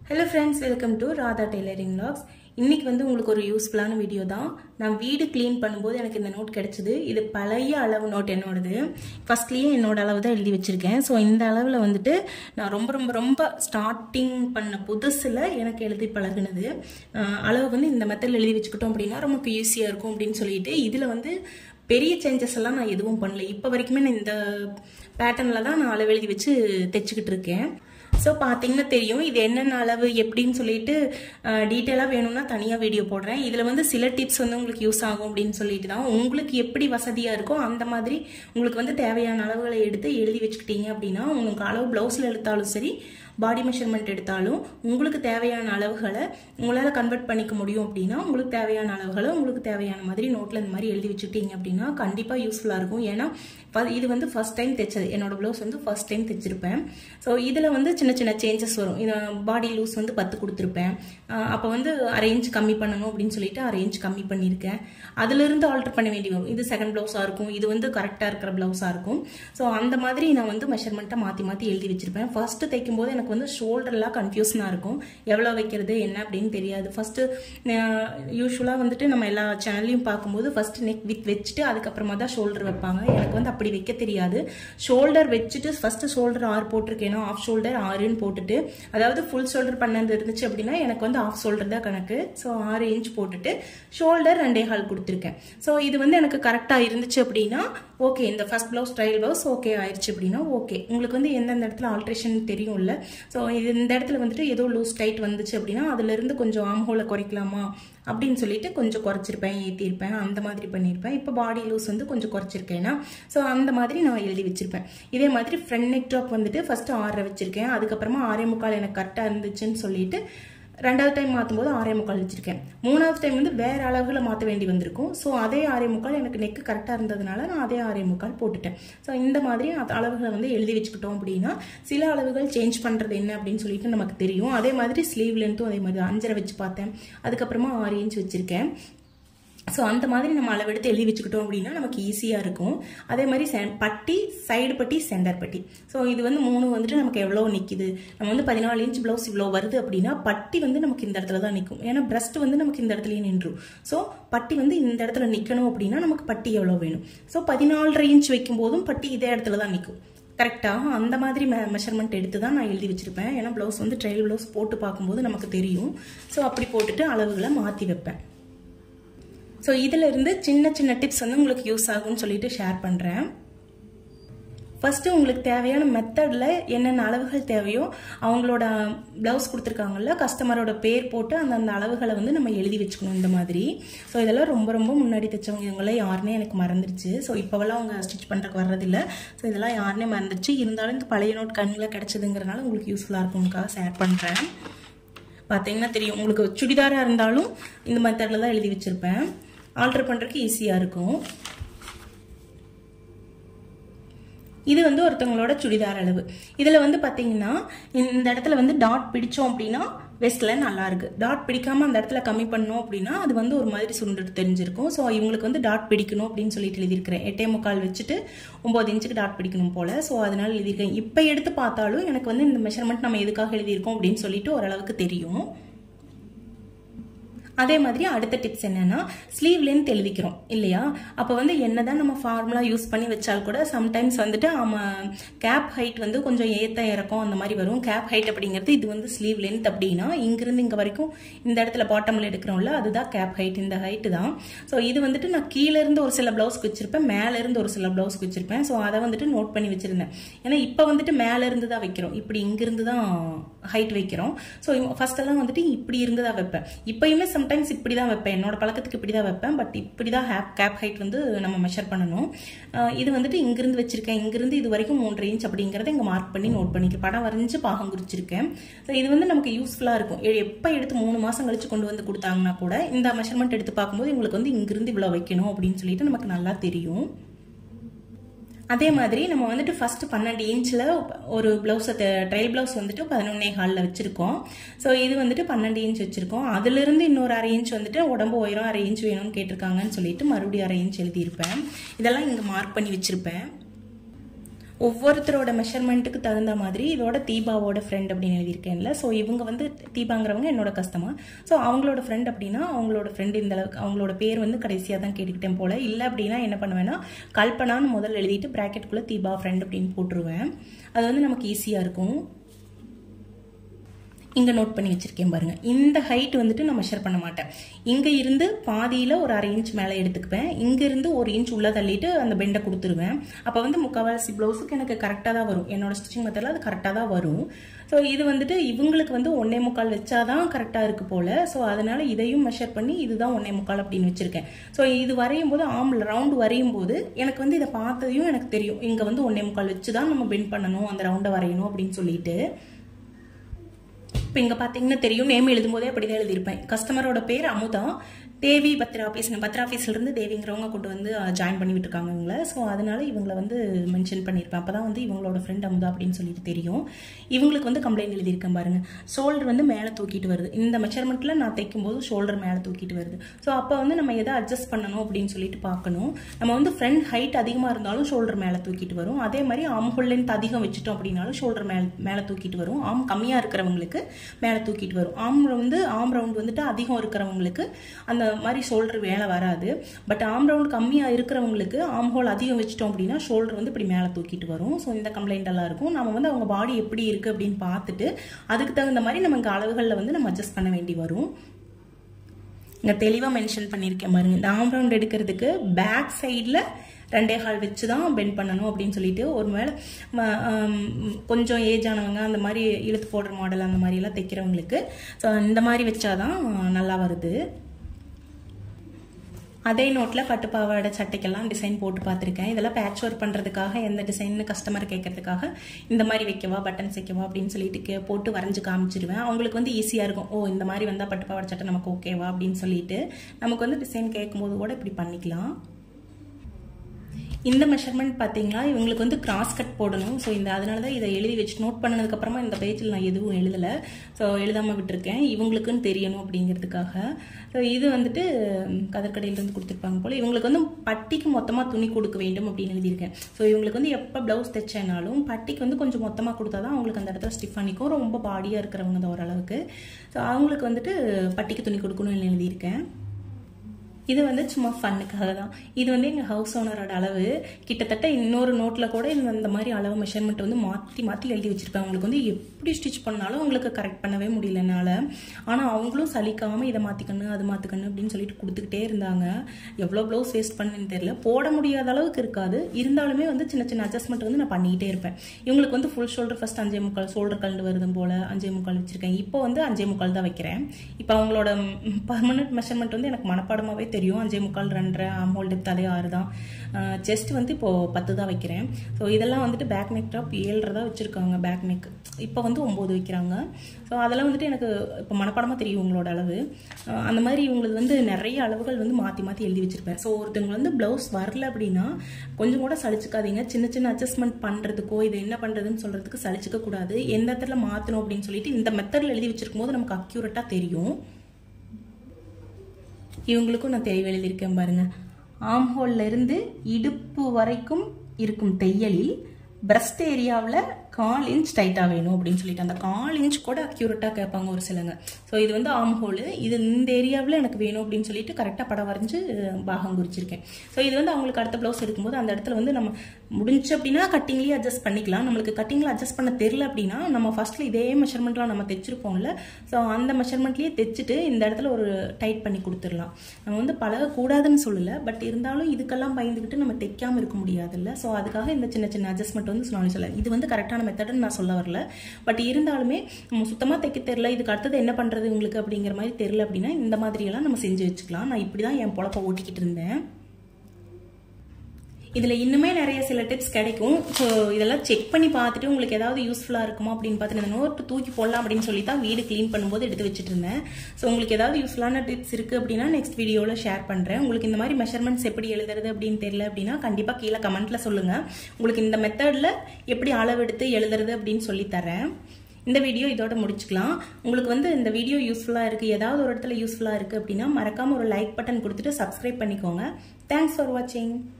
hello friends welcome to Radha tailoring vlogs இன்னைக்கு வந்து உங்களுக்கு ஒரு யூஸ்ஃபுல்லான வீடியோ தான் நான் வீடு க்ளீன் பண்ணும்போது எனக்கு இந்த நோட் கிடைச்சிது இது பழைய அளவு நோட் என்னோடது ஃபர்ஸ்ட்லேயே என்னோட அளவு தான் எழுதி வச்சிருக்கேன் ஸோ இந்த அளவில் வந்துட்டு நான் ரொம்ப ரொம்ப ரொம்ப ஸ்டார்டிங் பண்ண புதுசில் எனக்கு எழுதி பழகுனது அஹ் அளவு வந்து இந்த மெத்தடில் எழுதி வச்சுக்கிட்டோம் அப்படின்னா ரொம்ப ஈஸியாக இருக்கும் அப்படின்னு சொல்லிட்டு இதில் வந்து பெரிய சேஞ்சஸ் எல்லாம் நான் எதுவும் பண்ணல இப்போ வரைக்குமே நான் இந்த பேட்டர்னில் தான் நான் அளவு எழுதி வச்சு தைச்சிக்கிட்டு இருக்கேன் ஸோ பார்த்தீங்கன்னா தெரியும் இது என்னென்ன அளவு எப்படின்னு சொல்லிட்டு டீட்டெயிலாக வேணும்னா தனியாக வீடியோ போடுறேன் இதில் வந்து சில டிப்ஸ் வந்து உங்களுக்கு யூஸ் ஆகும் அப்படின்னு சொல்லிட்டு தான் உங்களுக்கு எப்படி வசதியாக இருக்கோ அந்த மாதிரி உங்களுக்கு வந்து தேவையான அளவுகளை எடுத்து எழுதி வச்சுக்கிட்டீங்க அப்படின்னா உங்களுக்கு அளவு ப்ளவுஸில் எடுத்தாலும் சரி பாடி மெஷர்மெண்ட் எடுத்தாலும் உங்களுக்கு தேவையான அளவுகளை உங்களால் கன்வெர்ட் பண்ணிக்க முடியும் அப்படின்னா உங்களுக்கு தேவையான அளவுகளை உங்களுக்கு தேவையான மாதிரி நோட்டில் இந்த மாதிரி எழுதி வச்சுக்கிட்டீங்க அப்படின்னா கண்டிப்பாக யூஸ்ஃபுல்லாக இருக்கும் ஏன்னா இது வந்து ஃபர்ஸ்ட் டைம் தைச்சது என்னோட ப்ளவுஸ் வந்து ஃபர்ஸ்ட் டைம் தைச்சிருப்பேன் ஸோ இதில் வந்து சின்ன சின்ன சேஞ்சஸ் வரும் இது பாடி லூஸ் வந்து பத்து கொடுத்துருப்பேன் அப்போ வந்து அரேஞ்ச் கம்மி பண்ணணும் அப்படின்னு சொல்லிட்டு அரேஞ்ச் கம்மி பண்ணியிருக்கேன் அதுலேருந்து ஆல்டர் பண்ண வேண்டி வரும் இது செகண்ட் ப்ளவுஸாக இருக்கும் இது வந்து கரெக்டாக இருக்கிற ப்ளவுஸாக இருக்கும் ஸோ அந்த மாதிரி நான் வந்து மெஷர்மெண்ட்டை மாற்றி மாற்றி எழுதி வச்சிருப்பேன் ஃபர்ஸ்ட் தைக்கும் போது எனக்கு வந்து ஷோல்டர்லாம் கன்ஃபியூஷனாக இருக்கும் எவ்வளோ வைக்கிறது என்ன அப்படின்னு தெரியாது ஃபர்ஸ்ட்டு யூஸ்வலாக வந்துட்டு நம்ம எல்லா சேனல்லையும் பார்க்கும்போது ஃபர்ஸ்ட் நெக் வித் வச்சுட்டு அதுக்கப்புறமா தான் ஷோல்டர் வைப்பாங்க எனக்கு வந்து அப்படி வைக்க தெரியாது ஷோல்டர் வச்சுட்டு ஃபர்ஸ்ட் ஷோல்டர் ஆறு போட்டிருக்கேனோ ஆஃப் ஷோல்டர் ஆறுன்னு போட்டுட்டு அதாவது ஃபுல் ஷோல்டர் பண்ணது இருந்துச்சு அப்படின்னா எனக்கு வந்து ஆஃப் ஷோல்டர் தான் கணக்கு ஸோ ஆறு இன்ச் போட்டுட்டு ஷோல்டர் ரெண்டே ஹால் கொடுத்துருக்கேன் ஸோ இது வந்து எனக்கு கரெக்டாக இருந்துச்சு அப்படின்னா ஓகே இந்த first blouse trial blouse okay ஆயிடுச்சு அப்படின்னா ஓகே உங்களுக்கு வந்து எந்தெந்த இடத்துல ஆல்ட்ரேஷன் தெரியும்ல ஸோ இது இந்த இடத்துல வந்துட்டு ஏதோ லூஸ் டைட் வந்துச்சு அப்படின்னா அதுலேருந்து கொஞ்சம் ஆம்ஹோலை குறைக்கலாமா அப்படின்னு சொல்லிட்டு கொஞ்சம் குறைச்சிருப்பேன் ஏற்றிருப்பேன் அந்த மாதிரி பண்ணியிருப்பேன் இப்போ பாடி லூஸ் வந்து கொஞ்சம் குறைச்சிருக்கேன்னா ஸோ அந்த மாதிரி நான் எழுதி வச்சிருப்பேன் இதே மாதிரி ஃப்ரண்ட் நெக் ட்ராப் வந்துட்டு ஃபர்ஸ்ட் ஆறரை வச்சிருக்கேன் அதுக்கப்புறமா ஆறே முக்கால் எனக்கு கரெக்டாக இருந்துச்சுன்னு சொல்லிட்டு ரெண்டாவது டைம் மாற்றும் போது ஆறே முக்கால் வச்சிருக்கேன் மூணாவது டைம் வந்து வேற அளவுகளை மாற்ற வேண்டி வந்திருக்கும் ஸோ அதே ஆறே முக்கால் எனக்கு நெக்கு கரெக்டாக இருந்ததுனால நான் அதே ஆறே முக்கால் போட்டுட்டேன் ஸோ இந்த மாதிரி அளவுகளை வந்து எழுதி வச்சுக்கிட்டோம் அப்படின்னா சில அளவுகள் சேஞ்ச் பண்ணுறது என்ன அப்படின்னு சொல்லிட்டு நமக்கு தெரியும் அதே மாதிரி ஸ்லீவ் லென்த்தும் அதே மாதிரி அஞ்சரை வச்சு பார்த்தேன் அதுக்கப்புறமா ஆறு இன்ச் வச்சிருக்கேன் ஸோ அந்த மாதிரி நம்ம அளவெடுத்து எழுதி வச்சுக்கிட்டோம் அப்படின்னா நமக்கு ஈஸியாக இருக்கும் அதே மாதிரி பட்டி சைடு பட்டி சென்டர் பட்டி ஸோ இது வந்து மூணு வந்துட்டு நமக்கு எவ்வளோ நிற்கிது நம்ம வந்து பதினாலு இன்ச் ப்ளவுஸ் இவ்வளோ வருது அப்படின்னா பட்டி வந்து நமக்கு இந்த இடத்துல தான் நிற்கும் ஏன்னா பிரஸ்ட் வந்து நமக்கு இந்த இடத்துலயே நின்றும் ஸோ பட்டி வந்து இந்த இடத்துல நிற்கணும் அப்படின்னா நமக்கு பட்டி எவ்வளோ வேணும் ஸோ பதினாலரை இன்ச் வைக்கும் போதும் பட்டி இதே இடத்துல தான் நிற்கும் கரெக்டாக அந்த மாதிரி மெ மெஷர்மெண்ட் எடுத்து தான் நான் எழுதி வச்சுருப்பேன் ஏன்னா ப்ளவுஸ் வந்து ட்ரையல் ப்ளவுஸ் போட்டு பார்க்கும்போது நமக்கு தெரியும் ஸோ அப்படி போட்டுட்டு அளவுகளை மாற்றி வைப்பேன் ஸோ இதில் இருந்து சின்ன சின்ன டிப்ஸ் வந்து உங்களுக்கு யூஸ் ஆகும்னு சொல்லிட்டு ஷேர் பண்ணுறேன் ஃபஸ்ட்டு உங்களுக்கு தேவையான மெத்தடில் என்னென்ன அளவுகள் தேவையோ அவங்களோட ப்ளவுஸ் கொடுத்துருக்காங்கல்ல கஸ்டமரோட பேர் போட்டு அந்த அந்த அளவுகளை வந்து நம்ம எழுதி வச்சுக்கணும் இந்த மாதிரி ஸோ இதெல்லாம் ரொம்ப ரொம்ப முன்னாடி தைச்சவங்க இவங்களாம் யாருனே எனக்கு மறந்துருச்சு ஸோ இப்போவெல்லாம் அவங்க ஸ்டிச் பண்ணுறக்கு வர்றதில்ல ஸோ இதெல்லாம் யாருனே மறந்துருச்சு இருந்தாலும் இந்த பழைய நோட் கண்ணில் கிடச்சதுங்கிறனால உங்களுக்கு யூஸ்ஃபுல்லாக இருக்கும்க்காக ஷேர் பண்ணுறேன் பார்த்தீங்கன்னா தெரியும் உங்களுக்கு சுடிதாராக இருந்தாலும் இந்த மெத்தடில் தான் எழுதி வச்சுருப்பேன் ஆல்ட்ரு பண்ணுறதுக்கு ஈஸியாக இருக்கும் இது வந்து ஒருத்தவங்களோட சுடிதார் அளவு இதில் வந்து பார்த்தீங்கன்னா இந்த இடத்துல வந்து டாட் பிடிச்சோம் அப்படின்னா வெஸ்டில் நல்லா இருக்கு டாட் பிடிக்காம அந்த இடத்துல கம்மி பண்ணோம் அப்படின்னா அது வந்து ஒரு மாதிரி சுருண்டுட்டு தெரிஞ்சிருக்கும் ஸோ இவங்களுக்கு வந்து டாட் பிடிக்கணும் அப்படின்னு சொல்லிட்டு எழுதியிருக்கிறேன் எட்டே முக்கால் வச்சுட்டு ஒம்பது இன்ச்சுக்கு டாட் பிடிக்கணும் போல ஸோ அதனால எழுதியிருக்கேன் இப்போ எடுத்து பார்த்தாலும் எனக்கு வந்து இந்த மெஷர்மெண்ட் நம்ம எதுக்காக எழுதியிருக்கோம் அப்படின்னு சொல்லிட்டு ஓரளவுக்கு தெரியும் அதே மாதிரி அடுத்த டிப்ஸ் என்னன்னா ஸ்லீவ் லென்த் எழுதிக்கிறோம் இல்லையா அப்போ வந்து என்னதான் நம்ம ஃபார்முலா யூஸ் பண்ணி வச்சால் கூட சம்டைம்ஸ் வந்துட்டு ஆமாம் கேப் ஹைட் வந்து கொஞ்சம் ஏத்த இறக்கும் அந்த மாதிரி வரும் கேப் ஹைட் அப்படிங்கிறது இது வந்து ஸ்லீவ் லென்த் அப்படின்னா இங்கிருந்து இங்கே வரைக்கும் இந்த இடத்துல பாட்டமில் எடுக்கிறோம்ல அதுதான் கேப் ஹைட் இந்த ஹைட்டு தான் ஸோ இது வந்துட்டு நான் கீழே இருந்து ஒரு சில ப்ளவுஸ்க்கு வச்சிருப்பேன் மேலே இருந்து ஒரு சில ப்ளவுஸ்க்கு வச்சிருப்பேன் ஸோ அதை வந்துட்டு நோட் பண்ணி வச்சிருந்தேன் ஏன்னா இப்போ வந்துட்டு மேலே இருந்து தான் வைக்கிறோம் இப்படி இங்கிருந்து தான் ஹைட் வைக்கிறோம் ஸோ ஃபர்ஸ்ட் எல்லாம் வந்துட்டு இப்படி இருந்து தான் வைப்பேன் இப்பயுமே சம் சம்டைம்ஸ் இப்படி தான் வைப்பேன் என்னோட பழக்கத்துக்கு இப்படி தான் வைப்பேன் பட் இப்படி தான் ஹேப் கேப் ஹைட் வந்து நம்ம மெஷர் பண்ணணும் இது வந்துட்டு இங்கிருந்து வச்சிருக்கேன் இங்கிருந்து இது வரைக்கும் மூன்று இன்ச் அப்படிங்கிறத இங்கே மார்க் பண்ணி நோட் பண்ணிக்க படம் வரைஞ்சு பாகம் குறிச்சிருக்கேன் ஸோ இது வந்து நமக்கு யூஸ்ஃபுல்லாக இருக்கும் எப்போ எடுத்து மூணு மாதம் கழிச்சு கொண்டு வந்து கொடுத்தாங்கன்னா கூட இந்த மெஷர்மெண்ட் எடுத்து பார்க்கும்போது உங்களுக்கு வந்து இங்கிருந்து இவ்வளோ வைக்கணும் அப்படின்னு சொல்லிட்டு நமக்கு நல்லா தெரியும் அதே மாதிரி நம்ம வந்துட்டு ஃபர்ஸ்ட் பன்னெண்டு இன்ச்சில் ஒரு ப்ளவுஸை ட்ரையல் ப்ளவுஸ் வந்துட்டு பதினொன்னே ஹாலில் வச்சுருக்கோம் ஸோ இது வந்துட்டு பன்னெண்டு இன்ச் வச்சுருக்கோம் அதுலேருந்து இன்னொரு அரை இன்ச் வந்துட்டு உடம்பு உயரம் அரை இன்ச் வேணும்னு கேட்டிருக்காங்கன்னு சொல்லிட்டு மறுபடியும் அரை இன்ச் எழுதியிருப்பேன் இதெல்லாம் இங்கே மார்க் பண்ணி வச்சுருப்பேன் ஒவ்வொருத்தரோட மெஷர்மெண்ட்டுக்கு தகுந்த மாதிரி இதோட தீபாவோட ஃப்ரெண்ட் அப்படின்னு எழுதியிருக்கேன்ல ஸோ இவங்க வந்து தீபாங்கிறவங்க என்னோட கஸ்டமர் ஸோ அவங்களோட ஃப்ரெண்ட் அப்படின்னா அவங்களோட ஃப்ரெண்டு இந்த அளவுக்கு அவங்களோட பேர் வந்து கடைசியாக தான் கேட்டுக்கிட்டேன் போல இல்லை அப்படின்னா என்ன பண்ணுவேன்னா கல்பனான்னு முதல்ல எழுதிட்டு ப்ராக்கெட்டுக்குள்ளே தீபா ஃப்ரெண்ட் அப்படின்னு போட்டுருவேன் அது வந்து நமக்கு ஈஸியாக இருக்கும் இங்கே நோட் பண்ணி வச்சிருக்கேன் பாருங்க இந்த ஹைட் வந்துட்டு நான் மெஷர் பண்ண மாட்டேன் இங்கே இருந்து பாதியில் ஒரு அரை இன்ச் மேலே எடுத்துக்குவேன் இங்கேருந்து ஒரு இன்ச் உள்ளே தள்ளிட்டு அந்த பெண்டை கொடுத்துருவேன் அப்போ வந்து முக்கால்வாசி ப்ளவுஸுக்கு எனக்கு கரெக்டாக தான் வரும் என்னோட ஸ்டிச்சிங் மெத்தடில் அது கரெக்டாக தான் வரும் ஸோ இது வந்துட்டு இவங்களுக்கு வந்து ஒன்னே முக்கால் வச்சாதான் கரெக்டாக இருக்கு போல ஸோ அதனால இதையும் மெஷர் பண்ணி இதுதான் ஒன்னே முக்கால் அப்படின்னு வச்சிருக்கேன் ஸோ இது வரையும் போது ஆம்பிள் ரவுண்டு வரையும் போது எனக்கு வந்து இதை பார்த்ததையும் எனக்கு தெரியும் இங்கே வந்து ஒன்னே முக்கால் வச்சு தான் நம்ம பெண்ட் பண்ணணும் அந்த ரவுண்டை வரையணும் அப்படின்னு சொல்லிட்டு இப்போ இங்கே பார்த்தீங்கன்னா தெரியும் நேம் எழுதும்போதே அப்படி தான் எழுதியிருப்பேன் கஸ்டமரோட பேர் அமுதா தேவி பத்ரா ஆஃபீஸ் பத்ரா ஆஃபீஸ்லேருந்து தேவிங்கிறவங்க கொண்டு வந்து ஜாயின் பண்ணி விட்டுருக்காங்க இவங்கள ஸோ அதனால இவங்களை வந்து மென்ஷன் பண்ணியிருப்பேன் அப்போ தான் வந்து இவங்களோட ஃப்ரெண்ட் அமுதா அப்படின்னு சொல்லிட்டு தெரியும் இவங்களுக்கு வந்து கம்ப்ளைண்ட் எழுதியிருக்கேன் பாருங்க ஷோல்டர் வந்து மேலே தூக்கிட்டு வருது இந்த மெஷர்மெண்ட்டில் நான் தைக்கும் போது ஷோல்டர் மேலே தூக்கிட்டு வருது ஸோ அப்போ வந்து நம்ம எதை அட்ஜஸ்ட் பண்ணணும் அப்படின்னு சொல்லிட்டு பார்க்கணும் நம்ம வந்து ஃப்ரண்ட் ஹைட் அதிகமாக இருந்தாலும் ஷோல்டர் மேலே தூக்கிட்டு வரும் அதே மாதிரி ஆம் ஹோல் லென்த் அதிகம் வச்சுட்டோம் அப்படின்னாலும் ஷோல்டர் மேலே மேலே தூக்கிட்டு வரும் ஆம் கம்மியாக இருக்கிறவங்களுக்கு மேலே தூக்கிட்டு வரும் ஆம் வந்து ஆம் ரவுண்ட் வந்துட்டு அதிகம் இருக்கிறவங்களுக்கு அந்த மாதிரி ஷோல்டர் மேலே வராது பட் ஆம் ரவுண்ட் கம்மியாக இருக்கிறவங்களுக்கு ஆம் ஹோல் அதிகம் வச்சிட்டோம் அப்படின்னா ஷோல்டர் வந்து இப்படி மேலே தூக்கிட்டு வரும் ஸோ இந்த கம்ப்ளைண்ட் எல்லாம் இருக்கும் நம்ம வந்து அவங்க பாடி எப்படி இருக்குது அப்படின்னு பார்த்துட்டு அதுக்கு தகுந்த மாதிரி நம்ம இங்கே அளவுகளில் வந்து நம்ம அட்ஜஸ்ட் பண்ண வேண்டி வரும் இங்கே தெளிவாக மென்ஷன் பண்ணியிருக்கேன் பாருங்க இந்த ஆம் ரவுண்ட் எடுக்கிறதுக்கு பேக் சைடில் ரெண்டே ஹால் வச்சு தான் பெண்ட் பண்ணணும் அப்படின்னு சொல்லிட்டு ஒரு மேலே கொஞ்சம் ஏஜ் ஆனவங்க அந்த மாதிரி இழுத்து போடுற மாடல் அந்த மாதிரிலாம் தைக்கிறவங்களுக்கு ஸோ இந்த மாதிரி வச்சாதான் நல்லா வருது அதே நோட்டில் பட்டுப்பாவாடை சட்டைக்கெல்லாம் டிசைன் போட்டு பார்த்துருக்கேன் இதெல்லாம் பேட்ச் ஒர்க் பண்ணுறதுக்காக எந்த டிசைன்னு கஸ்டமர் கேட்கறதுக்காக இந்த மாதிரி வைக்கவா பட்டன்ஸ் வைக்கவா அப்படின்னு சொல்லிட்டு கே போட்டு வரைஞ்சு காமிச்சிருவேன் அவங்களுக்கு வந்து ஈஸியாக இருக்கும் ஓ இந்த மாதிரி வந்தால் பட்டுப்பாவாடை சட்டை நமக்கு ஓகேவா அப்படின்னு சொல்லிட்டு நமக்கு வந்து டிசைன் கேட்கும்போது கூட இப்படி பண்ணிக்கலாம் இந்த மெஷர்மெண்ட் பார்த்தீங்களா இவங்களுக்கு வந்து கிராஸ் கட் போடணும் ஸோ இந்த அதனால தான் இதை எழுதி வச்சு நோட் பண்ணதுக்கப்புறமா இந்த பேஜில் நான் எதுவும் எழுதலை ஸோ எழுதாமல் விட்டுருக்கேன் இவங்களுக்குன்னு தெரியணும் அப்படிங்கிறதுக்காக ஸோ இது வந்துட்டு கதற்கடையிலேருந்து கொடுத்துருப்பாங்க போல் இவங்களுக்கு வந்து பட்டிக்கு மொத்தமாக துணி கொடுக்க வேண்டும் அப்படின்னு எழுதியிருக்கேன் ஸோ இவங்களுக்கு வந்து எப்போ ப்ளவுஸ் தைச்சேனாலும் பட்டிக்கு வந்து கொஞ்சம் மொத்தமாக கொடுத்தா தான் அவங்களுக்கு அந்த இடத்துல ஸ்டிஃப் பண்ணிக்கும் ரொம்ப பாடியாக இருக்கிறவங்க தான் ஓரளவுக்கு ஸோ அவங்களுக்கு வந்துட்டு பட்டிக்கு துணி கொடுக்கணும்னு எழுதியிருக்கேன் இது வந்து சும்மா ஃபன்னுக்காக தான் இது வந்து எங்கள் ஹவுஸ் ஓனரோட அளவு கிட்டத்தட்ட இன்னொரு நோட்டில் கூட இந்த இந்த மாதிரி அளவு மெஷர்மெண்ட் வந்து மாற்றி மாற்றி எழுதி வச்சிருப்பேன் அவங்களுக்கு வந்து எப்படி ஸ்டிச் பண்ணாலும் அவங்களுக்கு கரெக்ட் பண்ணவே முடியல என்னால் ஆனால் அவங்களும் சலிக்காமல் இதை மாற்றிக்கணும் அது மாற்றிக்கணும் அப்படின்னு சொல்லிட்டு கொடுத்துக்கிட்டே இருந்தாங்க எவ்வளோ ப்ளவுஸ் வேஸ்ட் பண்ணுன்னு தெரியல போட முடியாத அளவுக்கு இருக்காது இருந்தாலுமே வந்து சின்ன சின்ன அட்ஜஸ்ட்மெண்ட் வந்து நான் பண்ணிக்கிட்டே இருப்பேன் இவங்களுக்கு வந்து ஃபுல் ஷோல்டர் ஃபர்ஸ்ட் அஞ்சே முக்கால் ஷோல்டர் கலந்து வருதும் போல் அஞ்சே முக்கால் வச்சிருக்கேன் இப்போ வந்து அஞ்சே முக்கால் தான் வைக்கிறேன் இப்போ அவங்களோட பர்மனன்ட் மெஷர்மெண்ட் வந்து எனக்கு மனப்பாடமாகவே தெரியும் அஞ்சே முக்கால் ரெண்டரை ஆமோல் டெப்த் அதே ஆறு தான் செஸ்ட் வந்து இப்போது பத்து தான் வைக்கிறேன் ஸோ இதெல்லாம் வந்துட்டு பேக் நெக் டாப் ஏழரை தான் வச்சுருக்காங்க பேக் நெக் இப்போ வந்து ஒம்பது வைக்கிறாங்க ஸோ அதெல்லாம் வந்துட்டு எனக்கு இப்போ மனப்பாடமாக தெரியும் உங்களோட அளவு அந்த மாதிரி இவங்களுக்கு வந்து நிறைய அளவுகள் வந்து மாற்றி மாற்றி எழுதி வச்சுருப்பேன் ஸோ ஒருத்தவங்க வந்து ப்ளவுஸ் வரல அப்படின்னா கொஞ்சம் கூட சளிச்சுக்காதீங்க சின்ன சின்ன அட்ஜஸ்ட்மெண்ட் பண்ணுறதுக்கோ இது என்ன பண்ணுறதுன்னு சொல்கிறதுக்கு சளிச்சிக்க கூடாது எந்த இடத்துல மாற்றணும் அப்படின்னு சொல்லிட்டு இந்த மெத்தடில் எழுதி வச்சிருக்கும் போது நமக்கு அக்யூரேட்டாக தெரியும் இவங்களுக்கும் நான் தெளிவு எழுதியிருக்கேன் பாருங்க ஆம்ஹோல்ல இருந்து இடுப்பு வரைக்கும் இருக்கும் தையலில் பிரஸ்ட் ஏரியாவில் கால் இன்ச் டைட்டாக வேணும் அப்படின்னு சொல்லிட்டு அந்த கால் இன்ச் கூட அக்யூரேட்டாக கேட்பாங்க ஒரு சிலங்க ஸோ இது வந்து ஆம் ஹோல் இது இந்த ஏரியாவில் எனக்கு வேணும் அப்படின்னு சொல்லிட்டு கரெக்டாக படம் வரைஞ்சு பாகம் குறிச்சிருக்கேன் ஸோ இது வந்து அவங்களுக்கு அடுத்த ப்ளவுஸ் எடுக்கும்போது அந்த இடத்துல வந்து நம்ம முடிஞ்சு அப்படின்னா கட்டிங்லேயே அட்ஜஸ்ட் பண்ணிக்கலாம் நம்மளுக்கு கட்டிங்கில் அட்ஜஸ்ட் பண்ண தெரில அப்படின்னா நம்ம ஃபர்ஸ்ட்ல இதே மெஷர்மெண்ட்லாம் நம்ம தைச்சிருப்போம்ல ஸோ அந்த மெஷர்மெண்ட்லேயே தைச்சிட்டு இந்த இடத்துல ஒரு டைட் பண்ணி கொடுத்துடலாம் நம்ம வந்து பழகக்கூடாதுன்னு சொல்லலை பட் இருந்தாலும் இதுக்கெல்லாம் பயந்துக்கிட்டு நம்ம தைக்காமல் இருக்க முடியாதுல்ல ஸோ அதுக்காக இந்த சின்ன சின்ன அட்ஜஸ்ட்மெண்ட் வந்து நான் சொல்ல இது வந்து கரெக்டான மெத்தடுன்னு நான் சொல்ல வரல பட் இருந்தாலுமே நம்ம சுத்தமாக தைக்க தெரில இதுக்கு அடுத்தது என்ன பண்ணுறது உங்களுக்கு அப்படிங்கிற மாதிரி தெரில அப்படின்னா இந்த மாதிரியெல்லாம் நம்ம செஞ்சு வச்சுக்கலாம் நான் இப்படி தான் என் பொழப்ப ஓட்டிக்கிட்டு இருந்தேன் இதில் இன்னுமே நிறைய சில டிப்ஸ் கிடைக்கும் ஸோ இதெல்லாம் செக் பண்ணி பார்த்துட்டு உங்களுக்கு ஏதாவது யூஸ்ஃபுல்லாக இருக்குமா அப்படின்னு பார்த்துட்டு இந்த நோட்டு தூக்கி போடலாம் அப்படின்னு சொல்லி தான் வீடு க்ளீன் பண்ணும்போது எடுத்து வச்சுட்டு இருந்தேன் ஸோ உங்களுக்கு ஏதாவது யூஸ்ஃபுல்லான டிப்ஸ் இருக்குது அப்படின்னா நெக்ஸ்ட் வீடியோவில் ஷேர் பண்ணுறேன் உங்களுக்கு இந்த மாதிரி மெஷர்மெண்ட்ஸ் எப்படி எழுதுறது அப்படின்னு தெரியல அப்படின்னா கண்டிப்பாக கீழே கமெண்ட்டில் சொல்லுங்கள் உங்களுக்கு இந்த மெத்தடில் எப்படி அளவெடுத்து எழுதுறது அப்படின்னு சொல்லி தரேன் இந்த வீடியோ இதோட முடிச்சுக்கலாம் உங்களுக்கு வந்து இந்த வீடியோ யூஸ்ஃபுல்லாக இருக்குது ஏதாவது ஒரு இடத்துல யூஸ்ஃபுல்லாக இருக்குது அப்படின்னா மறக்காமல் ஒரு லைக் பட்டன் கொடுத்துட்டு சப்ஸ்கிரைப் பண்ணிக்கோங்க தேங்க்ஸ் ஃபார் வாட்சிங்